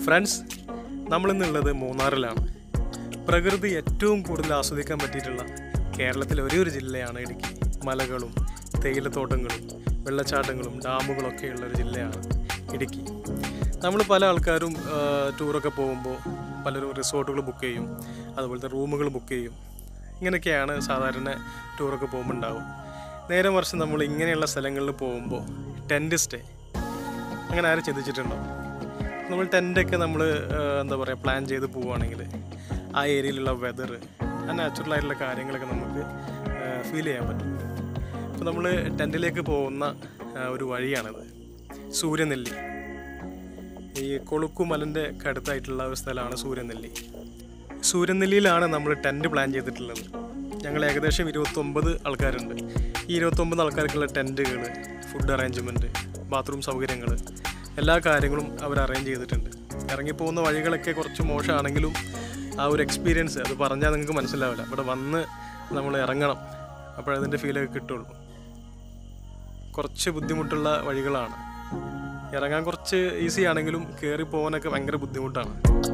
friends നമ്മളിന്നുള്ളത് മൂന്നാറിലാണ് പ്രകൃതി ഏറ്റവും കൂടുതൽ ആസ്വദിക്കാൻ പറ്റിയിട്ടുള്ള കേരളത്തിലെ ഒരേ ഒരു ജില്ലയാണ് ഇടുക്കി മലകളും തേയിലത്തോട്ടങ്ങളും വെള്ളച്ചാട്ടങ്ങളും ഡാമുകളൊക്കെ ഉള്ള ഒരു ജില്ലയാണ് ഇടുക്കി നമ്മൾ പല ആൾക്കാരും ആ, ടൂറൊക്കെ പോകുമ്പോൾ പലരും റിസോർട്ടുകൾ ബുക്ക് ചെയ്യും അതുപോലത്തെ റൂമുകൾ ബുക്ക് ചെയ്യും ഇങ്ങനെയൊക്കെയാണ് സാധാരണ ടൂറൊക്കെ പോകുമ്പോൾ ഉണ്ടാവും നേരെ മറിച്ച് നമ്മൾ ഇങ്ങനെയുള്ള സ്ഥലങ്ങളിൽ പോകുമ്പോൾ ടെൻറ്റ് സ്റ്റേ അങ്ങനെ ആരും ചിന്തിച്ചിട്ടുണ്ടോ നമ്മൾ ടെൻ്റൊക്കെ നമ്മൾ എന്താ പറയുക പ്ലാൻ ചെയ്ത് പോവുകയാണെങ്കിൽ ആ ഏരിയയിലുള്ള വെതർ ആ നാച്ചുറൽ ആയിട്ടുള്ള കാര്യങ്ങളൊക്കെ നമുക്ക് ഫീൽ ചെയ്യാൻ പറ്റും അപ്പോൾ നമ്മൾ ടെൻറ്റിലേക്ക് പോകുന്ന ആ, ഒരു വഴിയാണിത് സൂര്യനെല്ലി ഈ കൊളുക്കുമലൻ്റെ ഒക്കെ അടുത്തായിട്ടുള്ള ഒരു സ്ഥലമാണ് സൂര്യനെല്ലി സൂര്യനെല്ലിയിലാണ് നമ്മൾ ടെൻറ്റ് പ്ലാൻ ചെയ്തിട്ടുള്ളത് ഞങ്ങൾ ഏകദേശം ഇരുപത്തൊമ്പത് ആൾക്കാരുണ്ട് ഈ ഇരുപത്തൊമ്പത് ആൾക്കാർക്കുള്ള ടെൻറ്റുകൾ ഫുഡ് അറേഞ്ച്മെൻറ്റ് ബാത്റൂം സൗകര്യങ്ങൾ എല്ലാ കാര്യങ്ങളും അവർ അറേഞ്ച് ചെയ്തിട്ടുണ്ട് ഇറങ്ങിപ്പോകുന്ന വഴികളൊക്കെ കുറച്ച് മോശമാണെങ്കിലും ആ ഒരു എക്സ്പീരിയൻസ് അത് പറഞ്ഞാൽ നിങ്ങൾക്ക് മനസ്സിലാവില്ല ഇവിടെ വന്ന് നമ്മൾ ഇറങ്ങണം അപ്പോഴതിൻ്റെ ഫീലൊക്കെ കിട്ടുള്ളൂ കുറച്ച് ബുദ്ധിമുട്ടുള്ള വഴികളാണ് ഇറങ്ങാൻ കുറച്ച് ഈസി ആണെങ്കിലും കയറി പോകാനൊക്കെ ഭയങ്കര ബുദ്ധിമുട്ടാണ്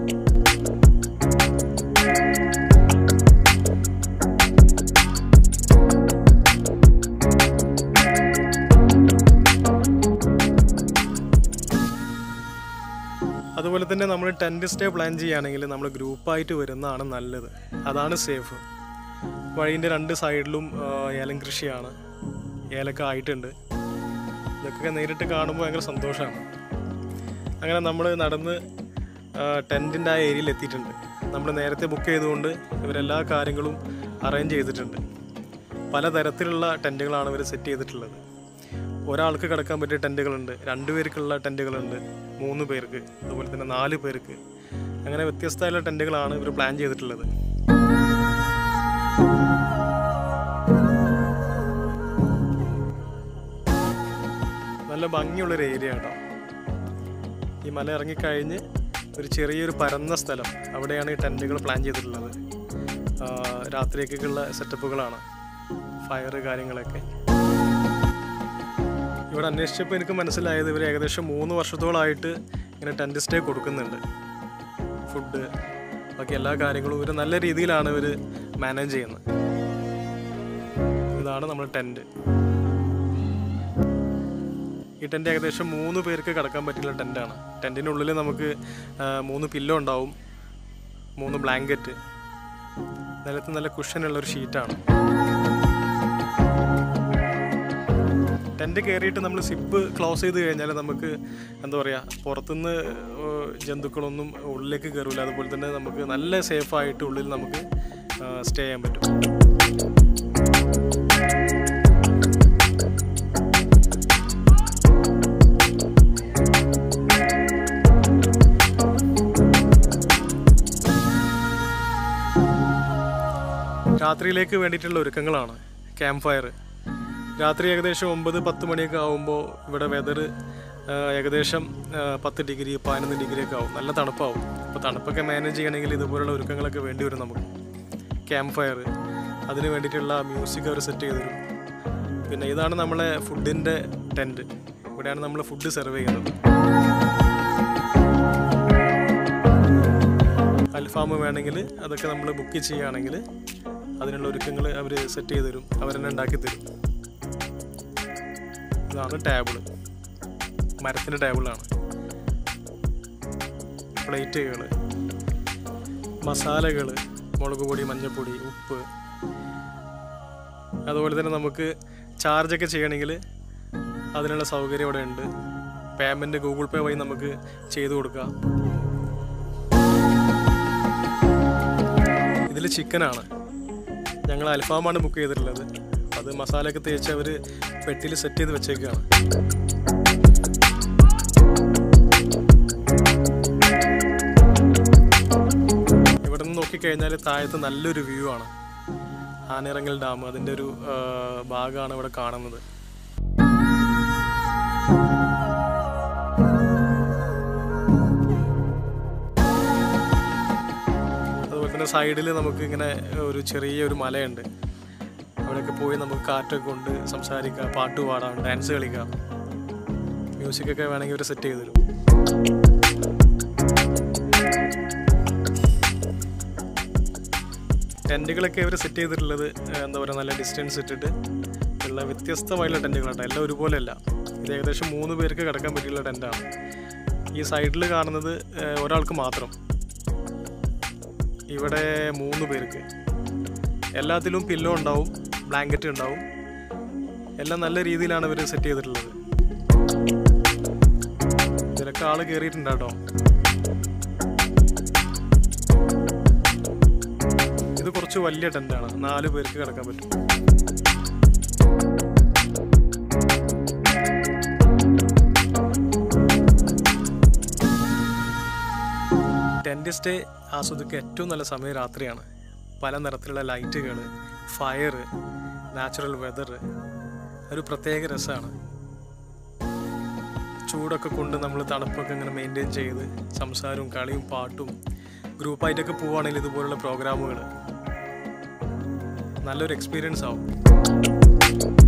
അതുപോലെ തന്നെ നമ്മൾ ടെൻറ്റ് സ്റ്റേ പ്ലാൻ ചെയ്യുകയാണെങ്കിൽ നമ്മൾ ഗ്രൂപ്പായിട്ട് വരുന്നതാണ് നല്ലത് അതാണ് സേഫ് വഴീൻ്റെ രണ്ട് സൈഡിലും ആ, ഏലം കൃഷിയാണ് ഏലക്ക ആയിട്ടുണ്ട് ഇതൊക്കെ നേരിട്ട് കാണുമ്പോൾ ഭയങ്കര സന്തോഷമാണ് അങ്ങനെ നമ്മൾ നടന്ന് ടെൻറ്റിൻ്റെ ആ ഏരിയയിൽ എത്തിയിട്ടുണ്ട് നമ്മൾ നേരത്തെ ബുക്ക് ചെയ്തുകൊണ്ട് ഇവരെല്ലാ കാര്യങ്ങളും അറേഞ്ച് ചെയ്തിട്ടുണ്ട് പലതരത്തിലുള്ള ടെൻറ്റുകളാണ് ഇവർ സെറ്റ് ചെയ്തിട്ടുള്ളത് ഒരാൾക്ക് കിടക്കാൻ പറ്റിയ ടെൻറ്റുകളുണ്ട് രണ്ട് പേർക്കുള്ള ടെൻറ്റുകളുണ്ട് മൂന്ന് പേർക്ക് അതുപോലെ തന്നെ നാല് പേർക്ക് അങ്ങനെ വ്യത്യസ്തമായുള്ള ടെൻറ്റുകളാണ് ഇവർ പ്ലാൻ ചെയ്തിട്ടുള്ളത് നല്ല ഭംഗിയുള്ളൊരു ഏരിയ കേട്ടോ ഈ മല ഇറങ്ങിക്കഴിഞ്ഞ് ഒരു ചെറിയൊരു പരന്ന സ്ഥലം അവിടെയാണ് ഈ ടെൻറ്റുകൾ പ്ലാൻ ചെയ്തിട്ടുള്ളത് ആ, രാത്രിയൊക്കെയുള്ള സെറ്റപ്പുകളാണ് ഫയർ കാര്യങ്ങളൊക്കെ ഇവിടെ അന്വേഷിച്ചപ്പോൾ എനിക്ക് മനസ്സിലായത് ഇവർ ഏകദേശം മൂന്ന് വർഷത്തോളമായിട്ട് ഇങ്ങനെ ടെൻറ്റ് സ്റ്റേ കൊടുക്കുന്നുണ്ട് ഫുഡ് ബാക്കി എല്ലാ കാര്യങ്ങളും ഇവർ നല്ല രീതിയിലാണ് ഇവർ മാനേജ് ചെയ്യുന്നത് ഇതാണ് നമ്മുടെ ടെൻറ്റ് ഈ ടെൻറ്റ് ഏകദേശം മൂന്ന് പേർക്ക് കിടക്കാൻ പറ്റിയുള്ള ടെൻറ്റാണ് ടെൻറ്റിനുള്ളിൽ നമുക്ക് ആ, മൂന്ന് പില്ലോ ഉണ്ടാവും മൂന്ന് ബ്ലാങ്കറ്റ് നിലത്ത് നല്ല കുഷനുള്ള ഒരു ഷീറ്റാണ് ടെൻറ്റ് കയറിയിട്ട് നമ്മൾ സിപ്പ് ക്ലോസ് ചെയ്ത് കഴിഞ്ഞാൽ നമുക്ക് എന്താ പറയുക പുറത്തുനിന്ന് ഏഹ്, ജന്തുക്കളൊന്നും ഉള്ളിലേക്ക് കയറില്ല അതുപോലെ തന്നെ നമുക്ക് നല്ല സേഫായിട്ട് ഉള്ളിൽ നമുക്ക് സ്റ്റേ ചെയ്യാൻ പറ്റും രാത്രിയിലേക്ക് വേണ്ടിയിട്ടുള്ള ഒരുക്കങ്ങളാണ് ക്യാമ്പ് ഫയർ രാത്രി ഏകദേശം ഒമ്പത് പത്ത് മണിയൊക്കെ ആകുമ്പോൾ ഇവിടെ വെതർ ഏകദേശം ആ, പത്ത് ഡിഗ്രി പതിനൊന്ന് ഡിഗ്രി ഒക്കെ ആവും നല്ല തണുപ്പാവും അപ്പോൾ തണുപ്പൊക്കെ മാനേജ് ചെയ്യണമെങ്കിൽ ഇതുപോലുള്ള ഒരുക്കങ്ങളൊക്കെ വേണ്ടി വരും നമുക്ക് ക്യാമ്പ് ഫയർ അതിന് വേണ്ടിയിട്ടുള്ള മ്യൂസിക് അവർ സെറ്റ് ചെയ്ത് തരും പിന്നെ ഇതാണ് നമ്മളെ ഫുഡിൻ്റെ ടെൻറ്റ് ഇവിടെയാണ് നമ്മൾ ഫുഡ് സെർവ് ചെയ്യുന്നത് അൽഫാം വേണമെങ്കിൽ അതൊക്കെ നമ്മൾ ബുക്ക് ചെയ്യുകയാണെങ്കിൽ അതിനുള്ള ഒരുക്കങ്ങൾ അവർ സെറ്റ് ചെയ്ത് തരും അവരെന്നെ ഉണ്ടാക്കി തരും ഇതാണ് ടേബിള് മരത്തിൻ്റെ ടേബിളാണ് പ്ലേറ്റുകൾ മസാലകൾ മുളക് പൊടി മഞ്ഞൾപ്പൊടി ഉപ്പ് അതുപോലെ തന്നെ നമുക്ക് ചാർജൊക്കെ ചെയ്യണമെങ്കിൽ അതിനുള്ള സൗകര്യം ഇവിടെ ഉണ്ട് പേയ്മെൻറ്റ് ഗൂഗിൾ പേ വഴി നമുക്ക് ചെയ്തു കൊടുക്കാം ഇതിൽ ചിക്കനാണ് ഞങ്ങൾ അൽഫാമാണ് ബുക്ക് ചെയ്തിട്ടുള്ളത് അത് മസാലയൊക്കെ തേച്ച് അവർ പെട്ടിയിൽ സെറ്റ് ചെയ്ത് വെച്ചേക്കുകയാണ് ഇവിടെ നിന്ന് നോക്കിക്കഴിഞ്ഞാൽ താഴത്ത് നല്ലൊരു വ്യൂ ആണ് ആനിറങ്ങൽ ഡാം അതിൻ്റെ ഒരു ആ, ഭാഗമാണ് ഇവിടെ കാണുന്നത് അതുപോലെ തന്നെ സൈഡിൽ നമുക്ക് ഇങ്ങനെ ഒരു ചെറിയ ഒരു മലയുണ്ട് അവിടെയൊക്കെ പോയി നമുക്ക് കാറ്റൊക്കെ കൊണ്ട് സംസാരിക്കാം പാട്ട് പാടാം ഡാൻസ് കളിക്കാം മ്യൂസിക്കൊക്കെ വേണമെങ്കിൽ ഒരു സെറ്റ് ചെയ്ത് തരും ടെൻറ്റുകളൊക്കെ ഇവർ സെറ്റ് ചെയ്തിട്ടുള്ളത് ഏഹ്, എന്താ പറയുക നല്ല ഡിസ്റ്റൻസ് ഇട്ടിട്ട് ഉള്ള വ്യത്യസ്തമായുള്ള ടെൻറ്റുകളാണ് എല്ലാം ഒരുപോലെയല്ല ഇത് ഏകദേശം മൂന്ന് പേർക്ക് കിടക്കാൻ പറ്റിയുള്ള ടെൻറ്റാണ് ഈ സൈഡിൽ കാണുന്നത് ഏഹ്, ഒരാൾക്ക് മാത്രം ഇവിടെ മൂന്ന് പേർക്ക് എല്ലാത്തിലും പില്ലോ ഉണ്ടാവും ബ്ലാങ്കറ്റ് ഉണ്ടാവും എല്ലാം നല്ല രീതിയിലാണ് ഇവർ സെറ്റ് ചെയ്തിട്ടുള്ളത് ഇതിലൊക്കെ ആള് കയറിയിട്ടുണ്ട് കേട്ടോ ഇത് കുറച്ച് വലിയ ടെൻ്റാണ് നാല് പേർക്ക് കിടക്കാൻ പറ്റും ടെൻറ്റ് സ്റ്റേ ആസ്വദിക്കുക ഏറ്റവും നല്ല സമയം രാത്രിയാണ് പല നിറത്തിലുള്ള ലൈറ്റുകൾ ഫയർ നാച്ചുറൽ വെതർ ഒരു പ്രത്യേക രസമാണ് ചൂടൊക്കെ കൊണ്ട് നമ്മൾ തണുപ്പൊക്കെ ഇങ്ങനെ മെയിൻറ്റെയിൻ ചെയ്ത് സംസാരവും കളിയും പാട്ടും ഗ്രൂപ്പായിട്ടൊക്കെ പോവുകയാണെങ്കിൽ ഇതുപോലുള്ള പ്രോഗ്രാമുകൾ നല്ലൊരു എക്സ്പീരിയൻസ് ആവും